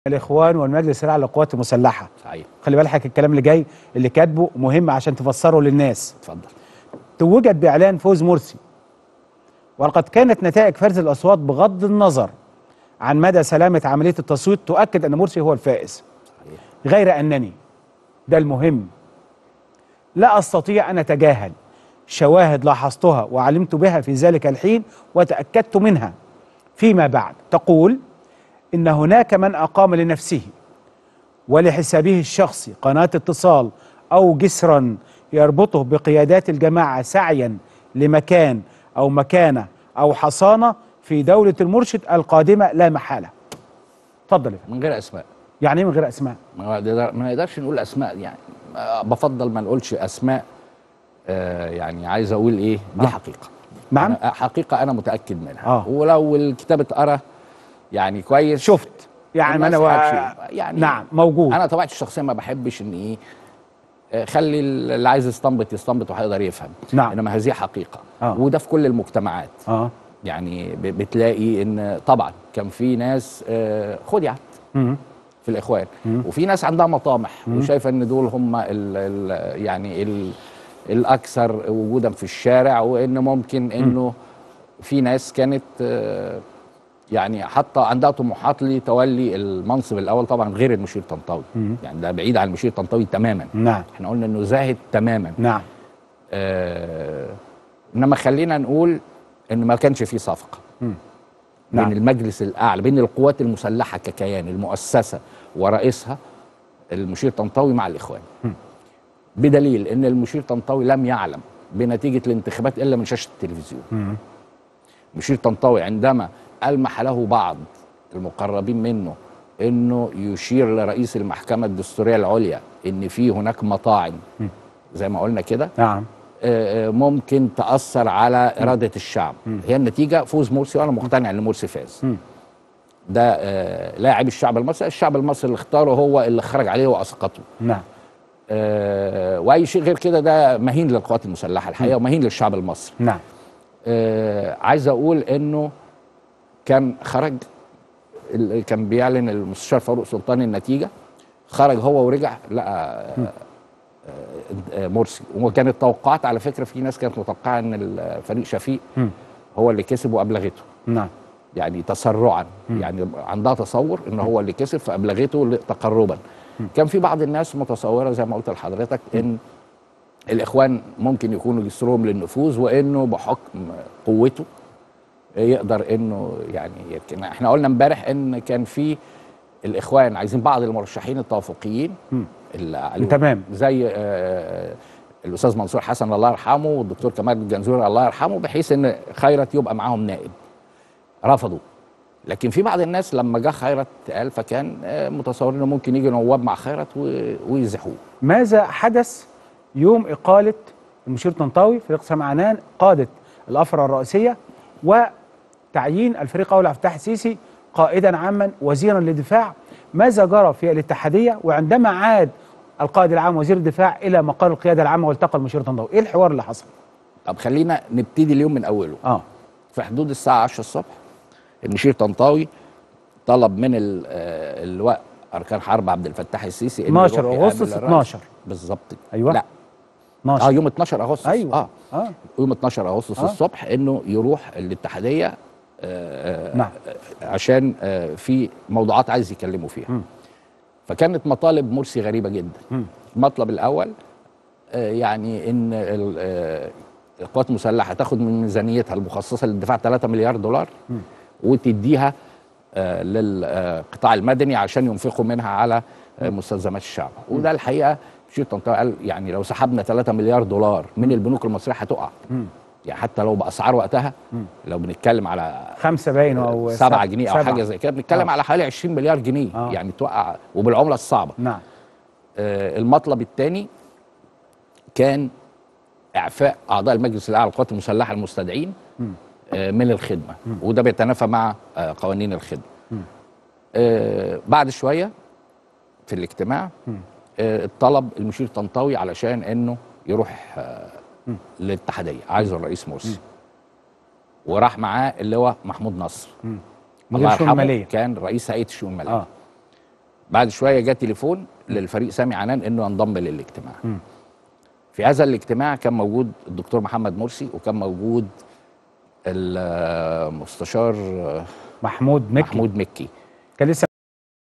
الاخوان والمجلس الاعلى للقوات المسلحه صحيح خلي بالك الكلام اللي جاي اللي كاتبه مهم عشان تفسره للناس اتفضل توجت باعلان فوز مرسي ولقد كانت نتائج فرز الاصوات بغض النظر عن مدى سلامه عمليه التصويت تؤكد ان مرسي هو الفائز صحيح غير انني ده المهم لا استطيع ان اتجاهل شواهد لاحظتها وعلمت بها في ذلك الحين وتاكدت منها فيما بعد تقول ان هناك من اقام لنفسه ولحسابه الشخصي قناه اتصال او جسرا يربطه بقيادات الجماعه سعيا لمكان او مكانه او حصانه في دوله المرشد القادمه لا محاله. اتفضل يا فندم. من غير اسماء يعني ايه من غير اسماء؟ ما نقدر- ما نقدرش نقول اسماء يعني آه، بفضل ما نقولش اسماء آه، يعني عايز اقول ايه دي آه. حقيقه نعم أنا- حقيقه انا متاكد منها آه. ولو الكتاب اتقرا يعني كويس شفت يعني ما الناس انا هتشوف. يعني نعم موجود انا طبيعتي الشخصيه ما بحبش ان ايه آه، خلي اللي عايز يستنبط يستنبط وهيقدر يفهم نعم. انما هذه حقيقه آه. وده في كل المجتمعات اه يعني ب- بتلاقي ان طبعا كان في ناس آه، خدعت مم. في الاخوان وفي ناس عندها مطامح وشايفه ان دول هم ال ال يعني ال الاكثر وجودا في الشارع وان ممكن انه في ناس كانت آه، يعني حتى عندها طموحات لتولي المنصب الاول طبعا غير المشير طنطاوي يعني ده بعيد عن المشير طنطاوي تماما نعم احنا قلنا انه زاهد تماما نعم آه انما خلينا نقول ان ما كانش في صفقه نعم. بين المجلس الاعلى بين القوات المسلحه ككيان المؤسسه ورئيسها المشير طنطاوي مع الاخوان بدليل ان المشير طنطاوي لم يعلم بنتيجه الانتخابات الا من شاشه التلفزيون مم. مشير طنطاوي عندما ألمح له بعض المقربين منه انه يشير لرئيس المحكمه الدستوريه العليا ان في هناك مطاعن زي ما قلنا كده نعم آه، آه، ممكن تاثر على اراده الشعب هي النتيجه فوز مرسي وانا مقتنع ان مرسي فاز مم. ده آه، لاعب الشعب المصري الشعب المصري اللي اختاره هو اللي خرج عليه واسقطه نعم آه، واي شيء غير كده ده مهين للقوات المسلحه الحقيقه ومهين للشعب المصري نعم آه، عايز اقول انه كان خرج ال- كان بيعلن المستشار فاروق سلطان النتيجه خرج هو ورجع لقى آه، آه، مرسي وكانت توقعات على فكره في ناس كانت متوقعه ان الفريق شفيق مم. هو اللي كسب وابلغته نعم يعني تسرعا يعني عندها تصور ان هو اللي كسب فابلغته ل- تقربا كان في بعض الناس متصوره زي ما قلت لحضرتك ان الاخوان ممكن يكونوا جسرهم للنفوذ وانه بحكم قوته يقدر انه يعني يمكن احنا قلنا امبارح ان كان في الاخوان عايزين بعض المرشحين التوافقيين اللي عليهم تمام. زي آه، الاستاذ منصور حسن الله يرحمه والدكتور كمال الجنزوري الله يرحمه بحيث ان خيرت يبقى معاهم نائب رفضوا لكن في بعض الناس لما جه خيرت قال فكان آه، متصور انه ممكن يجي نواب مع خيرت و- ويزحوه ماذا حدث يوم إقالة المشير طنطاوي فريق سمعنان قادة الأفرع الرئيسية وتعيين الفريق أول عبد الفتاح السيسي قائدا عاما وزيرا للدفاع ماذا جرى في الاتحادية وعندما عاد القائد العام وزير الدفاع إلى مقر القيادة العامة والتقى المشير طنطاوي إيه الحوار اللي حصل؟ طب خلينا نبتدي اليوم من اوله آه في حدود الساعة 10 الصبح المشير طنطاوي طلب من ال- آه، اللواء أركان حرب عبد الفتاح السيسي إنه 12 يروح أغسطس يقابل الرئيس. 12. بالظبط أيوة. لا 12 اه يوم 12 اغسطس أيوة اه آه يوم 12 اغسطس آه. الصبح انه يروح الاتحاديه آه، آه، نعم. عشان آه، في موضوعات عايز يكلموا فيها مم. فكانت مطالب مرسي غريبه جدا مم. المطلب الاول آه، يعني ان ال- آه، القوات المسلحه تاخد من ميزانيتها المخصصه للدفاع 3 مليار دولار وتديها آه، للقطاع المدني عشان ينفقوا منها على آه، مستلزمات الشعب وده الحقيقه شيء طنطاوي قال يعني لو سحبنا 3 مليار دولار من البنوك المصريه هتقع يعني حتى لو باسعار وقتها لو بنتكلم على خمسة باين أو 7 جنيه او سبعة. حاجه زي كده بنتكلم آه. على حوالي 20 مليار جنيه آه. يعني توقع وبالعمله الصعبه نعم آه، المطلب الثاني كان اعفاء اعضاء المجلس الاعلى للقوات المسلحه المستدعين آه، من الخدمه وده بيتنافى مع آه، قوانين الخدمه آه، بعد شويه في الاجتماع آه، طلب المشير طنطاوي علشان انه يروح آه، للاتحاديه عايزه الرئيس مرسي وراح معاه اللي هو محمود نصر مدير الله الشؤون يرحمه المالية. كان رئيس هيئه الشؤون الماليه آه بعد شويه جاء تليفون للفريق سامي عنان انه ينضم للاجتماع في هذا الاجتماع كان موجود الدكتور محمد مرسي وكان موجود المستشار محمود مكي محمود مكي كان لسه